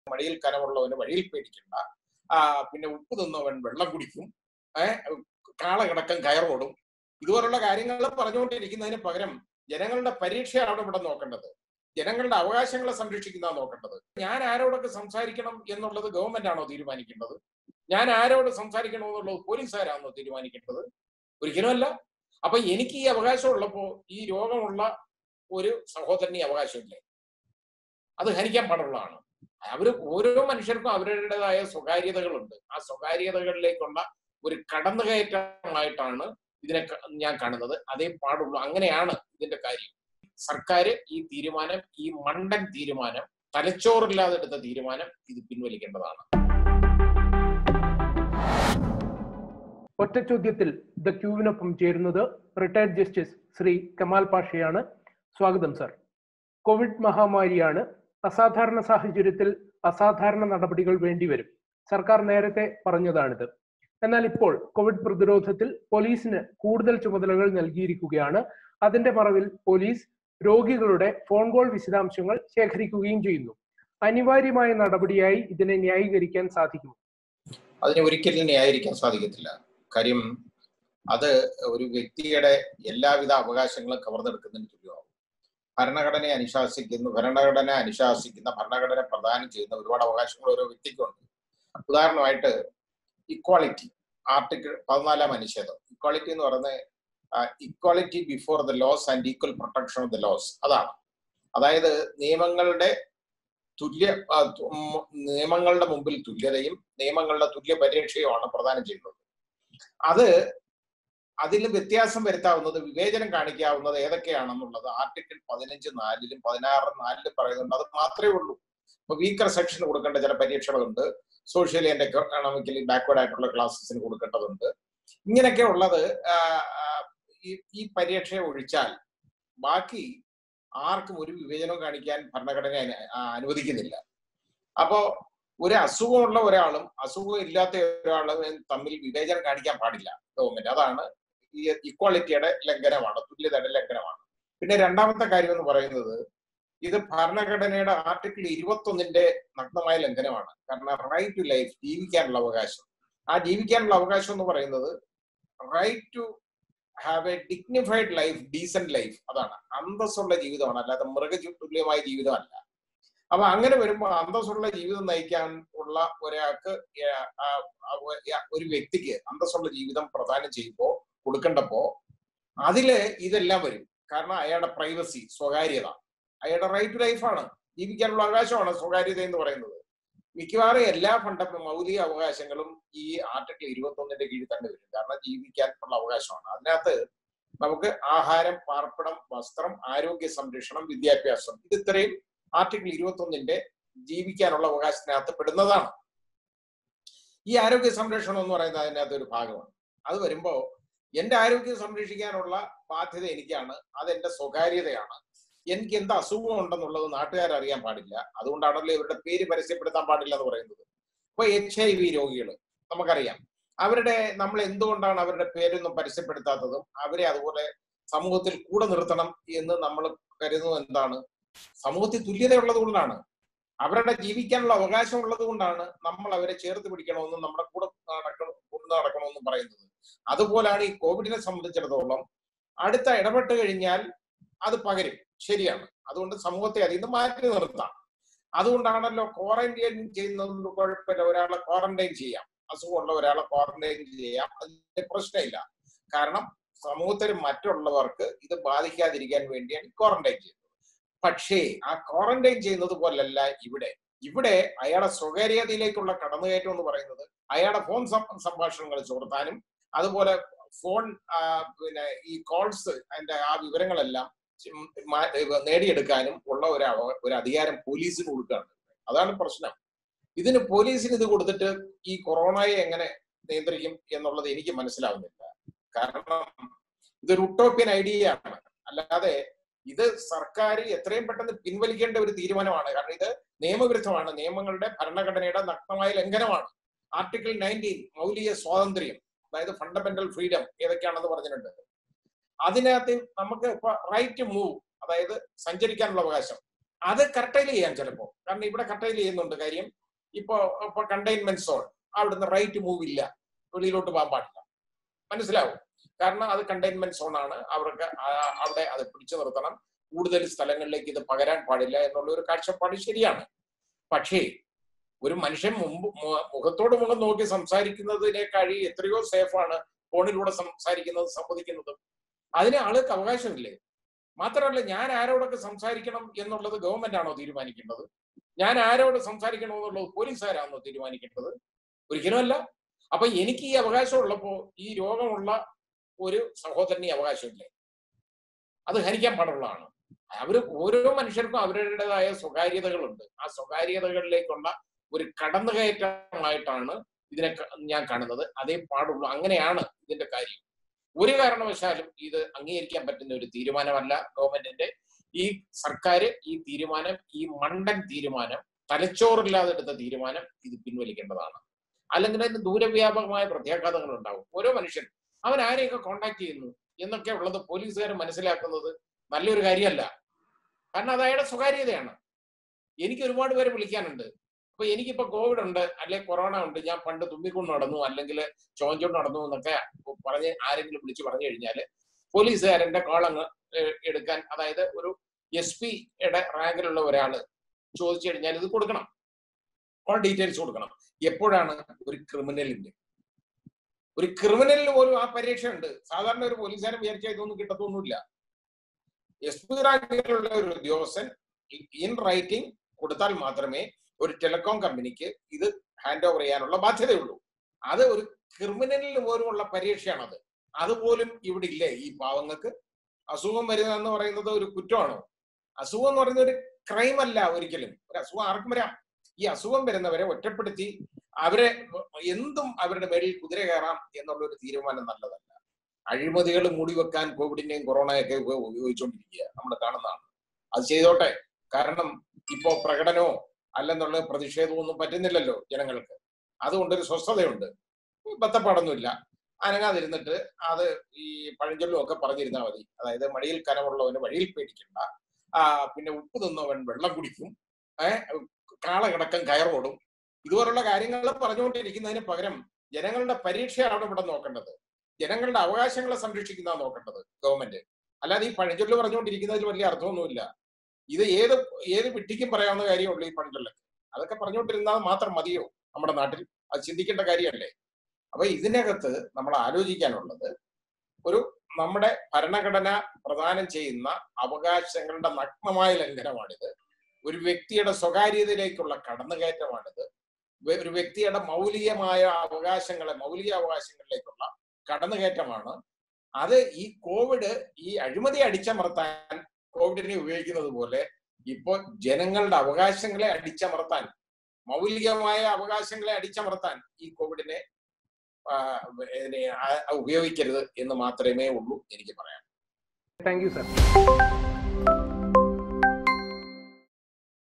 മടിയിൽ കനമുള്ളവന് വഴിയിൽ പേടിക്കണ്ട ആ, പിന്നെ ഉപ്പ് തിന്നവൻ വെള്ളം കുടിക്കും ഏഹ് കാളകിടക്കം കയറോടും ഇതുപോലുള്ള കാര്യങ്ങൾ പറഞ്ഞുകൊണ്ടിരിക്കുന്നതിന് പകരം ജനങ്ങളുടെ പരീക്ഷയാണ് ഇവിടെ നോക്കേണ്ടത് ജനങ്ങളുടെ അവകാശങ്ങളെ സംരക്ഷിക്കുന്നതാണ് നോക്കേണ്ടത് ഞാൻ ആരോടൊക്കെ സംസാരിക്കണം എന്നുള്ളത് ഗവൺമെന്റ് ആണോ തീരുമാനിക്കേണ്ടത് ഞാൻ ആരോട് സംസാരിക്കണോ എന്നുള്ളത് പോലീസുകാരാണോ തീരുമാനിക്കേണ്ടത് ഒരിക്കലുമല്ല അപ്പൊ എനിക്ക് ഈ അവകാശം ഉള്ളപ്പോ ഈ രോഗമുള്ള ഒരു സഹോദരന് ഈ അവകാശമില്ലേ അത് ഹനിക്കാൻ പാടുള്ളതാണ് അവര് ഓരോ മനുഷ്യർക്കും അവരുടേതായ സ്വകാര്യതകളുണ്ട് ആ സ്വകാര്യതകളിലേക്കുള്ള ഒരു കടന്നുകയറ്റമായിട്ടാണ് ഇതിനെ ക- ഞാൻ കാണുന്നത് അതേ പാടുള്ളൂ അങ്ങനെയാണ് ഇതിന്റെ കാര്യം സർക്കാർ ഈ തീരുമാനം ഈ മണ്ടൻ തീരുമാനം തലച്ചോറില്ലാതെ എടുത്ത തീരുമാനം ഇത് പിൻവലിക്കേണ്ടതാണ് ഒറ്റ ചോദ്യത്തിൽ ദ ക്യൂവിനൊപ്പം ചേരുന്നത് റിട്ടയർഡ് ജസ്റ്റിസ് ശ്രീ കമാൽ പാഷയാണ് സ്വാഗതം സർ കോവിഡ് മഹാമാരിയാണ് അസാധാരണ സാഹചര്യത്തിൽ അസാധാരണ നടപടികൾ വേണ്ടിവരും സർക്കാർ നേരത്തെ പറഞ്ഞതാണിത് എന്നാൽ ഇപ്പോൾ കോവിഡ് പ്രതിരോധത്തിൽ പോലീസിന് കൂടുതൽ ചുമതലകൾ നൽകിയിരിക്കുകയാണ് അതിന്റെ മറവിൽ പോലീസ് രോഗികളുടെ ഫോൺ കോൾ വിശദാംശങ്ങൾ ശേഖരിക്കുകയും ചെയ്യുന്നു അനിവാര്യമായ നടപടിയായി ഇതിനെ ന്യായീകരിക്കാൻ സാധിക്കും അതിനെ ഒരിക്കലും ന്യായീകരിക്കാൻ സാധിക്കത്തില്ല കാര്യം അത് ഒരു വ്യക്തിയുടെ എല്ലാവിധ അവകാശങ്ങളും കവർന്നെടുക്കുന്നതിന് തുല്യമാവും ഭരണഘടനയെ അനുശാസിക്കുന്ന ഭരണഘടന അനുശാസിക്കുന്ന ഭരണഘടന പ്രദാനം ചെയ്യുന്ന ഒരുപാട് അവകാശങ്ങൾ ഓരോ വ്യക്തിക്കുണ്ട് ഉദാഹരണമായിട്ട് ഇക്വാളിറ്റി ആർട്ടിക്കിൾ പതിനാലാം അനുച്ഛേദം ഇക്വാളിറ്റി എന്ന് പറയുന്നത് equality before the laws and equal protection of the laws അതാണ് അതായത് നിയമങ്ങളുടെ തുല്യ ആ, തു- ഉം, നിയമങ്ങളുടെ മുമ്പിൽ തുല്യതയും നിയമങ്ങളുടെ തുല്യ പരിരക്ഷയുമാണ് പ്രദാനം ചെയ്യുന്നത് അത് അതിൽ വ്യത്യാസം വരുത്താവുന്നത് വിവേചനം കാണിക്കാവുന്നത് ഏതൊക്കെയാണെന്നുള്ളത് ആർട്ടിക്കിൾ പതിനഞ്ച് നാലിലും പതിനാറ് നാലിലും പറയുന്നുണ്ട് അത് മാത്രമേ ഉള്ളൂ ഇപ്പൊ വീക്കർ സെക്ഷൻ കൊടുക്കേണ്ട ചില പരീക്ഷകളുണ്ട് സോഷ്യലി ആൻഡ് എക്കണോമിക്കലി ബാക്ക്വേർഡ് ആയിട്ടുള്ള ക്ലാസ്സസിന് കൊടുക്കേണ്ടതുണ്ട് ഇങ്ങനെയൊക്കെ ഉള്ളത് ആ, ആ, ഈ ഈ പരീക്ഷ ഒഴിച്ചാൽ ബാക്കി ആർക്കും ഒരു വിവേചനവും കാണിക്കാൻ ഭരണഘടന അനു- ആ, അനുവദിക്കുന്നില്ല അപ്പോ ഒരു അസുഖമുള്ള ഒരാളും അസുഖം ഇല്ലാത്ത ഒരാളും തമ്മിൽ വിവേചനം കാണിക്കാൻ പാടില്ല ഗവൺമെന്റ് അതാണ് ഈ ഇക്വാളിറ്റിയുടെ ലംഘനമാണ് തുല്യതയുടെ ലംഘനമാണ് പിന്നെ രണ്ടാമത്തെ കാര്യം എന്ന് പറയുന്നത് ഇത് ഭരണഘടനയുടെ ആർട്ടിക്കിൾ ഇരുപത്തൊന്നിന്റെ നഗ്നമായ ലംഘനമാണ് കാരണം റൈറ്റ് ടു ലൈഫ് ജീവിക്കാനുള്ള അവകാശം ആ ജീവിക്കാനുള്ള അവകാശം എന്ന് പറയുന്നത് right to have a dignified life decent life അതാണ് അന്തസ്സുള്ള ജീവിതമാണ് അല്ലാതെ മൃഗതുല്യമായ ജീവിതമല്ല അപ്പൊ അങ്ങനെ വരുമ്പോൾ അന്തസ്സുള്ള ജീവിതം നയിക്കാൻ ഉള്ള ഒരാൾക്ക് ഏർ, ആ, ആ, ഒ- ഒരു വ്യക്തിക്ക് അന്തസ്സുള്ള ജീവിതം പ്രദാനം ചെയ്യുമ്പോ കൊടുക്കേണ്ടപ്പോ അതില് ഇതെല്ലാം വരും കാരണം അയാളുടെ പ്രൈവസി സ്വകാര്യത അയാളുടെ റൈറ്റ് ടു ലൈഫാണ് ജീവിക്കാനുള്ള അവകാശമാണ് സ്വകാര്യത എന്ന് പറയുന്നത് മിക്കവാറും എല്ലാ ഫണ്ട മൗലിക അവകാശങ്ങളും ഈ ആർട്ടിക്കിൾ ഇരുപത്തൊന്നിന്റെ കീഴിൽ തന്നെ വരും കാരണം ജീവിക്കാനുള്ള അവകാശമാണ് അതിനകത്ത് നമുക്ക് ആഹാരം പാർപ്പിടം വസ്ത്രം ആരോഗ്യ സംരക്ഷണം വിദ്യാഭ്യാസം ഇത് ഇത്രയും ആർട്ടിക്കിൾ ഇരുപത്തൊന്നിന്റെ ജീവിക്കാനുള്ള അവകാശത്തിനകത്ത് പെടുന്നതാണ് ഈ ആരോഗ്യ സംരക്ഷണം എന്ന് പറയുന്നത് അതിനകത്ത് ഒരു ഭാഗമാണ് അത് വരുമ്പോ എന്റെ ആരോഗ്യം സംരക്ഷിക്കാനുള്ള ബാധ്യത എനിക്കാണ് അത് എന്റെ സ്വകാര്യതയാണ് എനിക്ക് എന്ത് അസുഖം ഉണ്ടെന്നുള്ളത് നാട്ടുകാർ അറിയാൻ പാടില്ല അതുകൊണ്ടാണല്ലോ ഇവരുടെ പേര് പരസ്യപ്പെടുത്താൻ പാടില്ല എന്ന് പറയുന്നത് ഇപ്പൊ എച്ച് ഐ വി രോഗികൾ നമുക്കറിയാം അവരുടെ നമ്മൾ എന്തുകൊണ്ടാണ് അവരുടെ പേരൊന്നും പരസ്യപ്പെടുത്താത്തതും അവരെ അതുപോലെ സമൂഹത്തിൽ കൂടെ നിർത്തണം എന്ന് നമ്മൾ കരുതുന്നത് എന്താണ് സമൂഹത്തിൽ തുല്യതയുള്ളത് കൊണ്ടാണ് അവരുടെ ജീവിക്കാനുള്ള അവകാശം ഉള്ളത് കൊണ്ടാണ് നമ്മൾ അവരെ ചേർത്ത് പിടിക്കണമെന്നും നമ്മുടെ കൂടെ നടക്കണം കൊണ്ടു നടക്കണമെന്നും പറയുന്നത് അതുപോലാണ് ഈ കോവിഡിനെ സംബന്ധിച്ചിടത്തോളം അടുത്ത ഇടപെട്ട് കഴിഞ്ഞാൽ അത് പകരും ശരിയാണ് അതുകൊണ്ട് സമൂഹത്തെ അതിൽ നിന്ന് മാറ്റി നിർത്താം അതുകൊണ്ടാണല്ലോ ക്വാറന്റൈൻ ചെയ്യുന്നത് കുഴപ്പമില്ല ഒരാളെ ക്വാറന്റൈൻ ചെയ്യാം അസുഖമുള്ള ഒരാളെ ക്വാറന്റൈൻ ചെയ്യാം അതിന് പ്രശ്നമില്ല കാരണം സമൂഹത്തിൽ മറ്റുള്ളവർക്ക് ഇത് ബാധിക്കാതിരിക്കാൻ വേണ്ടിയാണ് ക്വാറന്റൈൻ ചെയ്യുന്നത് പക്ഷേ ആ ക്വാറന്റൈൻ ചെയ്യുന്നത് പോലല്ല ഇവിടെ ഇവിടെ അയാളെ സ്വകാര്യതയിലേക്കുള്ള കടന്നുകയറ്റം എന്ന് പറയുന്നത് അയാളുടെ ഫോൺ സം- സംഭാഷണങ്ങൾ ചോർത്താനും അതുപോലെ ഫോൺ ആ, പിന്നെ ഈ കോൾസ് അതിന്റെ ആ വിവരങ്ങളെല്ലാം ചും- മാ- നേടിയെടുക്കാനും ഉള്ള ഒരു അവ- ഒരു അധികാരം പോലീസിന് കൊടുക്കുകയാണ് അതാണ് പ്രശ്നം ഇതിന് പോലീസിന് ഇത് കൊടുത്തിട്ട് ഈ കൊറോണയെ എങ്ങനെ നിയന്ത്രിക്കും എന്നുള്ളത് എനിക്ക് മനസ്സിലാവുന്നില്ല കാരണം ഇതൊരു ഉട്ടോപ്യൻ ഐഡിയ ആണ് അല്ലാതെ ഇത് സർക്കാർ എത്രയും പെട്ടെന്ന് പിൻവലിക്കേണ്ട ഒരു തീരുമാനമാണ് കാരണം ഇത് നിയമവിരുദ്ധമാണ് നിയമങ്ങളുടെ ഭരണഘടനയുടെ നഗ്നമായ ലംഘനമാണ് ആർട്ടിക്കിൾ നയൻറ്റീൻ മൗലിക സ്വാതന്ത്ര്യം അതായത് ഫണ്ടമെന്റൽ ഫ്രീഡം ഏതൊക്കെയാണെന്ന് പറഞ്ഞിട്ടുണ്ട് അതിനകത്ത് നമുക്ക് ഇപ്പൊ റൈറ്റ് ടു മൂവ് അതായത് സഞ്ചരിക്കാനുള്ള അവകാശം അത് കർട്ടൈൽ ചെയ്യാം ചിലപ്പോ കാരണം ഇവിടെ കർട്ടൈൽ ചെയ്യുന്നുണ്ട് കാര്യം ഇപ്പോ ഇപ്പൊ കണ്ടെയ്ൻമെന്റ് സോൺ അവിടുന്ന് റൈറ്റ് മൂവ് ഇല്ല വെളിയിലോട്ട് പോകാൻ പാടില്ല മനസ്സിലാവും കാരണം അത് കണ്ടെയ്ൻമെന്റ് സോൺ ആണ് അവർക്ക് ആ- അവിടെ അത് പിടിച്ചു നിർത്തണം കൂടുതൽ സ്ഥലങ്ങളിലേക്ക് ഇത് പകരാൻ പാടില്ല എന്നുള്ള ഒരു കാഴ്ചപ്പാട് ശരിയാണ് പക്ഷേ ഒരു മനുഷ്യൻ മുമ്പ് മു- മുഖത്തോട് മുഖം നോക്കി സംസാരിക്കുന്നതിനേക്കാഴി എത്രയോ സേഫാണ് ഫോണിലൂടെ സംസാരിക്കുന്നത് സംവദിക്കുന്നതും അതിന് ആൾക്ക് അവകാശമില്ലേ മാത്രമല്ല ഞാൻ ആരോടൊക്കെ സംസാരിക്കണം എന്നുള്ളത് ഗവൺമെന്റ് ആണോ തീരുമാനിക്കേണ്ടത് ഞാൻ ആരോട് സംസാരിക്കണം എന്നുള്ളത് പോലീസുകാരാണോ തീരുമാനിക്കേണ്ടത് ഒരിക്കലുമല്ല അപ്പൊ എനിക്ക് ഈ അവകാശം ഉള്ളപ്പോ ഈ രോഗമുള്ള ഒരു സഹോദരന് ഈ അവകാശമില്ലേ അത് ഹരിക്കാൻ പാടുള്ളതാണ് അവര് ഓരോ മനുഷ്യർക്കും അവരുടേതായ സ്വകാര്യതകളുണ്ട് ആ സ്വകാര്യതകളിലേക്കുള്ള ഒരു കടന്നുകയറ്റമായിട്ടാണ് ഇതിനെ ക- ഞാൻ കാണുന്നത് അതേ പാടുള്ളൂ അങ്ങനെയാണ് ഇതിന്റെ കാര്യം ഒരു കാരണവശാലും ഇത് അംഗീകരിക്കാൻ പറ്റുന്ന ഒരു തീരുമാനമല്ല ഗവൺമെന്റിന്റെ ഈ സർക്കാർ ഈ തീരുമാനം ഈ മണ്ടൻ തീരുമാനം തലച്ചോറില്ലാതെ എടുത്ത തീരുമാനം ഇത് പിൻവലിക്കേണ്ടതാണ് അല്ലെങ്കിൽ അതിന് ദൂരവ്യാപകമായ പ്രത്യാഘാതങ്ങൾ ഉണ്ടാവും ഓരോ മനുഷ്യൻ അവൻ ആരെയൊക്കെ കോണ്ടാക്ട് ചെയ്യുന്നു എന്നൊക്കെ ഉള്ളത് പോലീസുകാർ മനസ്സിലാക്കുന്നത് നല്ലൊരു കാര്യമല്ല കാരണം അത് അയാളുടെ സ്വകാര്യതയാണ് എനിക്ക് ഒരുപാട് പേരെ വിളിക്കാനുണ്ട് അപ്പൊ എനിക്കിപ്പോ കോവിഡ് ഉണ്ട് അല്ലെ കൊറോണ ഉണ്ട് ഞാൻ പണ്ട് തുമ്മിക്കൊണ്ട് നടന്നു അല്ലെങ്കിൽ ചോഞ്ചോണ്ട് നടന്നു എന്നൊക്കെ പറഞ്ഞ് ആരെങ്കിലും വിളിച്ച് പറഞ്ഞു കഴിഞ്ഞാല് പോലീസുകാരന്റെ കോൾ അങ്ങ് ഏഹ്, എടുക്കാൻ അതായത് ഒരു എസ് പിയുടെ റാങ്കിലുള്ള ഒരാള് ചോദിച്ചു കഴിഞ്ഞാൽ ഇത് കൊടുക്കണം ഓൾ ഡീറ്റെയിൽസ് കൊടുക്കണം എപ്പോഴാണ് ഒരു ക്രിമിനലിന്റെ ഒരു ക്രിമിനലിന് പോലും ആ പരീക്ഷ ഉണ്ട് സാധാരണ ഒരു പോലീസുകാരൻ വിചാരിച്ചാൽ ഇതൊന്നും കിട്ടത്തൊന്നുമില്ല എസ് പി റാങ്കിലുള്ള ഒരു ഉദ്യോഗസ്ഥൻ ഇൻ റൈറ്റിംഗ് കൊടുത്താൽ മാത്രമേ ഒരു ടെലികോം കമ്പനിക്ക് ഇത് ഹാൻഡ് ഓവർ ചെയ്യാനുള്ള ബാധ്യതയുള്ളൂ അത് ഒരു ക്രിമിനലിന് പോലുമുള്ള പരീക്ഷയാണത് അതുപോലും ഇവിടെ ഇല്ലേ ഈ പാവങ്ങൾക്ക് അസുഖം വരുക എന്ന് പറയുന്നത് ഒരു കുറ്റമാണോ അസുഖം എന്ന് പറയുന്നത് ഒരു ക്രൈം അല്ല ഒരിക്കലും ഒരു അസുഖം ആർക്കും വരാം ഈ അസുഖം വരുന്നവരെ ഒറ്റപ്പെടുത്തി അവരെ എന്തും അവരുടെ മേലിൽ കുതിര കയറാം എന്നുള്ള ഒരു തീരുമാനം നല്ലതല്ല അഴിമതികൾ മൂടിവെക്കാൻ കോവിഡിന്റെയും കൊറോണയൊക്കെ ഉപ- ഉപയോഗിച്ചുകൊണ്ടിരിക്കുക നമ്മൾ കാണുന്നതാണ് അത് ചെയ്തോട്ടെ കാരണം ഇപ്പോ പ്രകടനമോ അല്ലെന്നുള്ള പ്രതിഷേധമോ ഒന്നും പറ്റുന്നില്ലല്ലോ ജനങ്ങൾക്ക് അതുകൊണ്ടൊരു സ്വസ്ഥതയുണ്ട് ബത്തപ്പാടൊന്നുമില്ല അനങ്ങാതിരുന്നിട്ട് അത് ഈ പഴഞ്ചൊല്ലും ഒക്കെ പറഞ്ഞിരുന്നാൽ മതി അതായത് മടിയിൽ കനമുള്ളവന് വഴിയിൽ പേടിക്കണ്ട ആ പിന്നെ ഉപ്പ് തിന്നവൻ വെള്ളം കുടിക്കും ഏഹ് കാളകിടക്കം കയറോടും ഇതുപോലുള്ള കാര്യങ്ങൾ പറഞ്ഞുകൊണ്ടിരിക്കുന്നതിന് പകരം ജനങ്ങളുടെ പരീക്ഷയാണ് ഇവിടെ നോക്കേണ്ടത് ജനങ്ങളുടെ അവകാശങ്ങളെ സംരക്ഷിക്കുന്ന നോക്കേണ്ടത് ഗവൺമെന്റ് അല്ലാതെ ഈ പഴഞ്ചൊല്ല് പറഞ്ഞുകൊണ്ടിരിക്കുന്നതിൽ വലിയ അർത്ഥമൊന്നുമില്ല ഇത് ഏത് ഏത് വിട്ടിക്കും പറയാവുന്ന കാര്യമുള്ളൂ ഈ പഴഞ്ചൊല്ലൊക്കെ അതൊക്കെ പറഞ്ഞുകൊണ്ടിരുന്നാൽ മാത്രം മതിയോ നമ്മുടെ നാട്ടിൽ അത് ചിന്തിക്കേണ്ട കാര്യമല്ലേ അപ്പൊ ഇതിനകത്ത് നമ്മൾ ആലോചിക്കാനുള്ളത് ഒരു നമ്മുടെ ഭരണഘടന പ്രദാനം ചെയ്യുന്ന അവകാശങ്ങളുടെ നഗ്നമായ ലംഘനമാണിത് ഒരു വ്യക്തിയുടെ സ്വകാര്യതയിലേക്കുള്ള കടന്നുകയറ്റമാണിത് വെ- ഒരു വ്യക്തിയുടെ മൗലികമായ അവകാശങ്ങളെ മൗലിക അവകാശങ്ങളിലേക്കുള്ള കടന്നുകയറ്റമാണ് അത് ഈ കോവിഡ് ഈ അഴിമതി അടിച്ചമർത്താൻ കോവിഡിനെ ഉപയോഗിക്കുന്നത് പോലെ ഇപ്പോൾ ജനങ്ങളുടെ അവകാശങ്ങളെ അടിച്ചമർത്താൻ മൗലികമായ അവകാശങ്ങളെ അടിച്ചമർത്താൻ ഈ കോവിഡിനെ ആ, ഇതിനെ ആ- ഉപയോഗിക്കരുത് എന്ന് മാത്രമേ ഉള്ളൂ എനിക്ക് പറയാൻ താങ്ക് യു സർ